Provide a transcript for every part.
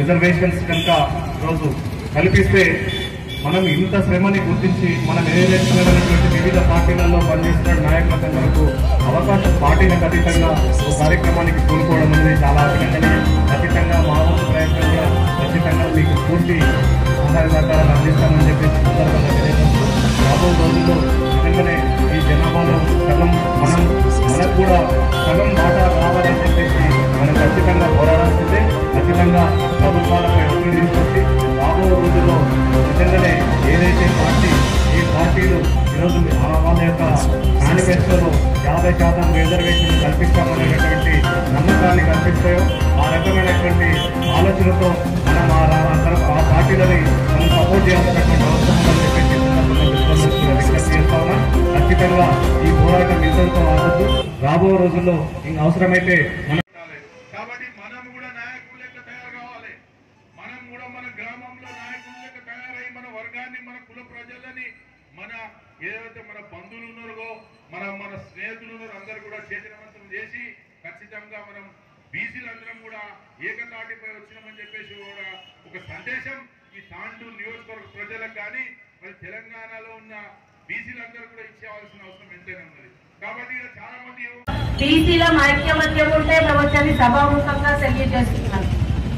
Reservations కనుక రోజు కల్పిస్తే మనం ఇంత శ్రమని గుర్తించి మనం ఏదైనటువంటి వివిధ పార్టీలలో పనిచేస్తున్న నాయకులకు అవకాశం పార్టీలకు అతీతంగా ఒక కార్యక్రమానికి కోరుకోవడం అనేది చాలా అభినందనీయం ఖచ్చితంగా మా వంతు ప్రయత్నంగా ఖచ్చితంగా మీకు పూర్తి సహాయ సహకారాలు అందిస్తామని చెప్పేసి సందర్భంగా తెలియజేస్తూ రాబో రోజుల్లో నిజంగానే ఈ జనాభాలో సగం మనం మనకు కూడా సగం వాటా రావాలని చెప్పేసి మనం ఖచ్చితంగా పోరాడాల్సిందే ఖచ్చితంగా ప్రభుత్వాలకు ఎదురు తీసుకొచ్చి రాబో రోజుల్లో నిజంగానే ఏదైతే పార్టీ ఈ పార్టీలు ఈరోజు ఆ వాళ్ళ యొక్క మేనిఫెస్టోలో యాభై శాతం రిజర్వేషన్ కల్పిస్తామనేటటువంటి నమ్మకాన్ని కల్పిస్తాయో ఆ రకమైనటువంటి ఆలోచనతో మనం ఆ రా- ఆ తరఫు- ఆ పార్టీలని మనం సపోర్ట్ చేయాల్సినటువంటి అవసరం ఉందని చెప్పేసి ఈ సందర్భంగా మిత్రులందరికీ విజ్ఞప్తి చేస్తా ఉన్నాం. ఖచ్చితంగా ఈ పోరాటం ఇంతటితో ఆగొద్దు రాబో రోజుల్లో ఇంక అవసరమైతే మన ఉండాలి. కాబట్టి మనం కూడా నాయకులు లెక్క తయారు కావాలి మనం కూడా మన గ్రామంలో నాయకులు లెక్క తయారై మన వర్గాన్ని మన కుల ప్రజలని మన ఏదైతే మన బంధువులు ఉన్నారో మన మన స్నేహితులు ఉన్నారో అందరూ కూడా చైతన్యవంతం చేసి ఖచ్చితంగా మనం బీసీలందరం కూడా ఏకతాటిపై వచ్చినామని చెప్పేసి కూడా ఒక సందేశం ఈ తాండూరు నియోజకవర్గ ప్రజలకు కానీ మరి తెలంగాణలో ఉన్న బీసీలందరూ కూడా ఇచ్చేవాల్సిన అవసరం ఎంతైనా ఉన్నది కాబట్టి ఇక్కడ చాలా మంది బీసీల ఐక్యమత్యం ఉంటే ప్రవచని సభాముఖంగా తెలియజేస్తున్నాను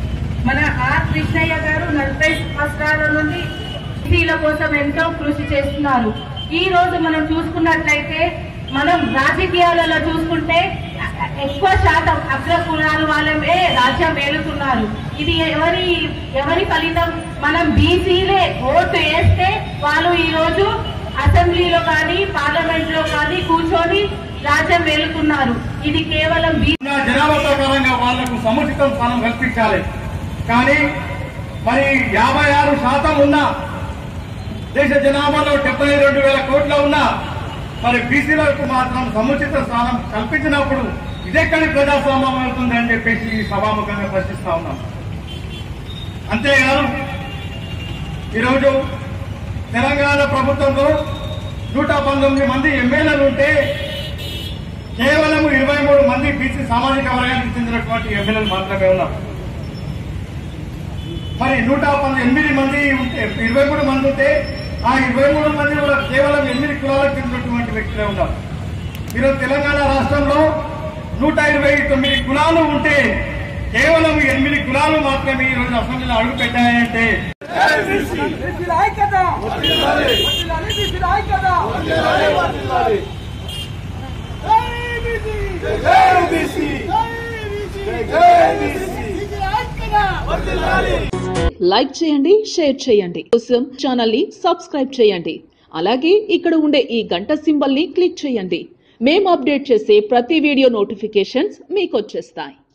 మన ఆర్ కృష్ణయ్య గారు నలభై సంవత్సరాల నుండి బీసీల కోసం ఎంతో కృషి చేస్తున్నారు ఈ రోజు మనం చూసుకున్నట్లయితే మనం రాజకీయాలలో చూసుకుంటే ఎక్కువ శాతం అగ్ర కులాల వాళ్ళే రాజ్యం వేలుతున్నారు ఇది ఎవరి ఎవరి ఫలితం మనం బీసీలే ఓటు వేస్తే వాళ్ళు ఈ రోజు అసెంబ్లీలో కానీ పార్లమెంట్ లో కానీ కూర్చొని రాజ్యం వేలుతున్నారు ఇది కేవలం బీ ఉన్న జనాభా ప్రకారంగా వాళ్లకు సముచిత స్థానం కల్పించాలి కానీ మరి యాభై ఆరు శాతం ఉన్న దేశ జనాభాలో డెబ్బై రెండు వేల కోట్ల ఉన్న మరి బీసీలకు మాత్రం సముచిత స్థానం కల్పించినప్పుడు ఇదెక్కడి ప్రజాస్వామ్యం అవుతుంది అని చెప్పేసి ఈ సభాముఖంగా ప్రశ్నిస్తా ఉన్నాం అంతేకాదు ఈరోజు తెలంగాణ ప్రభుత్వంలో నూట పంతొమ్మిది మంది ఎమ్మెల్యేలు ఉంటే కేవలం ఇరవై మూడు మంది బీసీ సామాజిక వర్గానికి చెందినటువంటి ఎమ్మెల్యేలు మాత్రమే ఉన్నారు మరి నూట పది ఎనిమిది మంది ఉంటే ఇరవై మూడు మంది ఉంటే ఆ ఇరవై మూడు మంది కూడా కేవలం ఎనిమిది కులాలకు చెందినటువంటి వ్యక్తులే ఉన్నారు ఈరోజు తెలంగాణ రాష్ట్రంలో నూట ఇరవై తొమ్మిది కులాలు ఉంటే కేవలం ఎనిమిది కులాలు మాత్రమే ఈ రోజు అసెంబ్లీలో అడుగు పెట్టాయంటే బీసీల ఐక్యత వర్ధిల్లాలి బీసీల ఐక్యత జై బీసీ జై బీసీ బీసీల ఐక్యత లైక్ చేయండి షేర్ చేయండి కోసం ఛానల్ ని సబ్స్క్రైబ్ చేయండి అలాగే ఇక్కడ ఉండే ఈ గంట సింబల్ ని క్లిక్ చేయండి మేము అప్డేట్ చేసే ప్రతి వీడియో నోటిఫికేషన్స్ మీకు వచ్చేస్తాయి